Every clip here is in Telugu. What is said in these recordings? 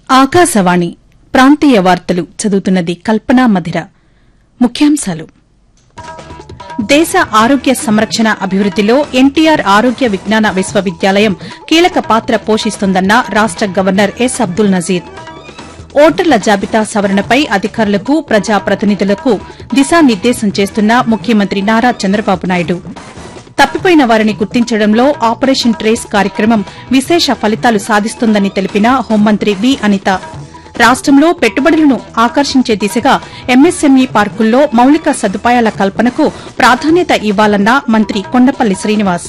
ఆకాశవాణి ప్రాంతీయ వార్తలు చదువుతున్నది కల్పనా మధిర ముఖ్యాంశాలు దేశ ఆరోగ్య సంరక్షణ అభివృద్దిలో ఎన్టీఆర్ ఆరోగ్య విజ్ఞాన విశ్వవిద్యాలయం కీలక పాత్ర పోషిస్తుందన్న రాష్ట గవర్నర్ ఎస్ అబ్దుల్ నజీర్ ఓటర్ల జాబితా సవరణపై అధికారులకు ప్రజాప్రతినిధులకు దిశానిర్దేశం చేస్తున్న ముఖ్యమంత్రి నారా చంద్రబాబు నాయుడు తప్పిపోయిన వారిని గుర్తించడంలో ఆపరేషన్ ట్రేస్ కార్యక్రమం విశేష ఫలితాలు సాధిస్తోందని తెలిపిన హోంమంత్రి వి అనిత రాష్టంలో పెట్టుబడులను ఆకర్షించే దిశగా ఎంఎస్ఎంఈ పార్కుల్లో మౌలిక సదుపాయాల కల్పనకు ప్రాధాన్యత ఇవ్వాలన్న మంత్రి కొండపల్లి శ్రీనివాస్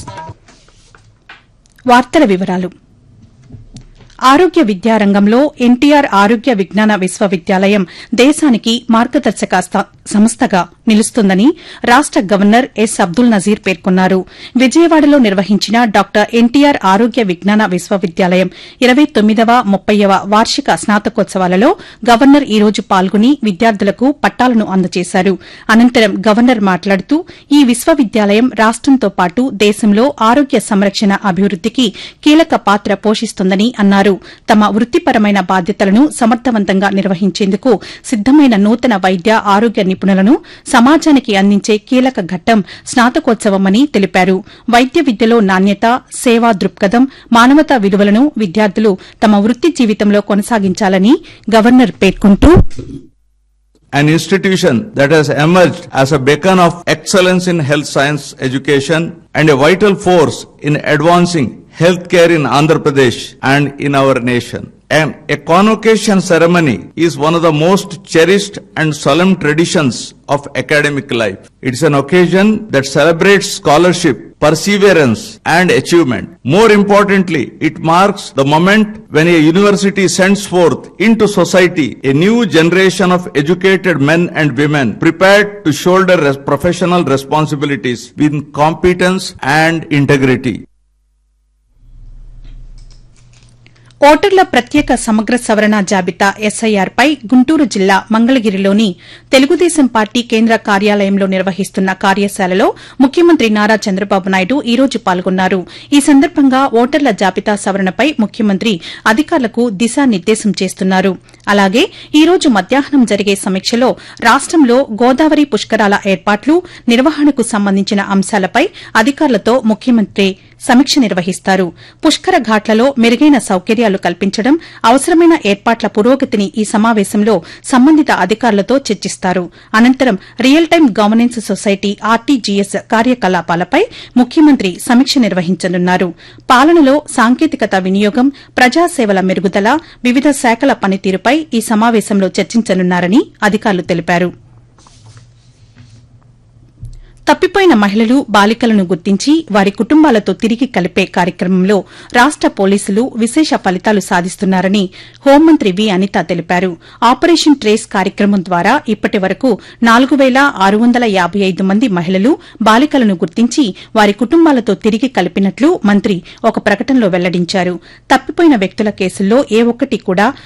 వార్తల వివరాలు ఆరోగ్య విద్యారంగంలో ఎన్టీఆర్ ఆరోగ్య విజ్ఞాన విశ్వవిద్యాలయం దేశానికి మార్గదర్శక స్థ- సంస్థగా నిలుస్తుందని రాష్ట గవర్నర్ ఎస్ అబ్దుల్ నజీర్ పేర్కొన్నారు విజయవాడలో నిర్వహించిన డాక్టర్ ఎన్టీఆర్ ఆరోగ్య విజ్ఞాన విశ్వవిద్యాలయం ఇరవై తొమ్మిదవ ముప్పైవ వార్షిక స్నాతకోత్సవాలలో గవర్నర్ ఈ రోజు పాల్గొని విద్యార్థులకు పట్టాలను అందజేశారు అనంతరం గవర్నర్ మాట్లాడుతూ ఈ విశ్వవిద్యాలయం రాష్టంతో పాటు దేశంలో ఆరోగ్య సంరక్షణ అభివృద్దికి కీలక పాత్ర పోషిస్తుందని అన్నారు తమ వృత్తిపరమైన బాధ్యతలను సమర్థవంతంగా నిర్వహించేందుకు సిద్దమైన నూతన వైద్య ఆరోగ్య నిపుణులను సమాజానికి అందించే కీలక ఘట్టం స్నాతకోత్సవమని తెలిపారు వైద్య విద్యలో నాణ్యత సేవా దృక్పథం మానవతా విలువలను విద్యార్థులు తమ వృత్తి జీవితంలో కొనసాగించాలని గవర్నర్ పేర్కొంటూ an institution that has emerged as a beacon of excellence in health science education and a vital force in advancing healthcare in Andhra Pradesh and in our nation. And a convocation ceremony is one of the most cherished and solemn traditions of academic life. It is an occasion that celebrates scholarship, perseverance and achievement. More importantly, it marks the moment when a university sends forth into society a new generation of educated men and women prepared to shoulder res- professional responsibilities with competence and integrity. ఓటర్ల ప్రత్యేక సమగ్ర సవరణ జాబితా ఎస్ఐఆర్ పై గుంటూరు జిల్లా మంగళగిరిలోని తెలుగుదేశం పార్టీ కేంద్ర కార్యాలయంలో నిర్వహిస్తున్న కార్యశాలలో ముఖ్యమంత్రి నారా చంద్రబాబు నాయుడు ఈ రోజు పాల్గొన్నారు ఈ సందర్భంగా ఓటర్ల జాబితా సవరణపై ముఖ్యమంత్రి అధికారులకు దిశానిర్దేశం చేస్తున్నారు అలాగే ఈ రోజు మధ్యాహ్నం జరిగే సమీక్షలో రాష్టంలో గోదావరి పుష్కరాల ఏర్పాట్లు నిర్వహణకు సంబంధించిన అంశాలపై అధికారులతో ముఖ్యమంత్రి సమీక్ష నిర్వహిస్తారు పుష్కర ఘాట్లలో మెరుగైన సౌకర్యాలు కల్పించడం అవసరమైన ఏర్పాట్ల పురోగతిని ఈ సమావేశంలో సంబంధిత అధికారులతో చర్చిస్తారు అనంతరం real time governance society RTGS కార్యకలాపాలపై ముఖ్యమంత్రి సమీక్ష నిర్వహించనున్నారు పాలనలో సాంకేతికత వినియోగం ప్రజాసేవల మెరుగుదల వివిధ శాఖల పనితీరుపై ఈ సమావేశంలో చర్చించనున్నారని అధికారులు తెలిపారు తప్పిపోయిన మహిళలు బాలికలను గుర్తించి వారి కుటుంబాలతో తిరిగి కలిపే కార్యక్రమంలో రాష్ట పోలీసులు విశేష ఫలితాలు సాధిస్తున్నారని హోంమంత్రి వి అనిత తెలిపారు ఆపరేషన్ ట్రేస్ కార్యక్రమం ద్వారా ఇప్పటి వరకు నాలుగు వేల ఆరు వందల యాబై ఐదు మంది మహిళలు బాలికలను గుర్తించి వారి కుటుంబాలతో తిరిగి కలిపినట్లు మంత్రి ఒక ప్రకటనలో వెల్లడించారు తప్పిపోయిన వ్యక్తుల కేసుల్లో ఏ ఒక్కటి కూడా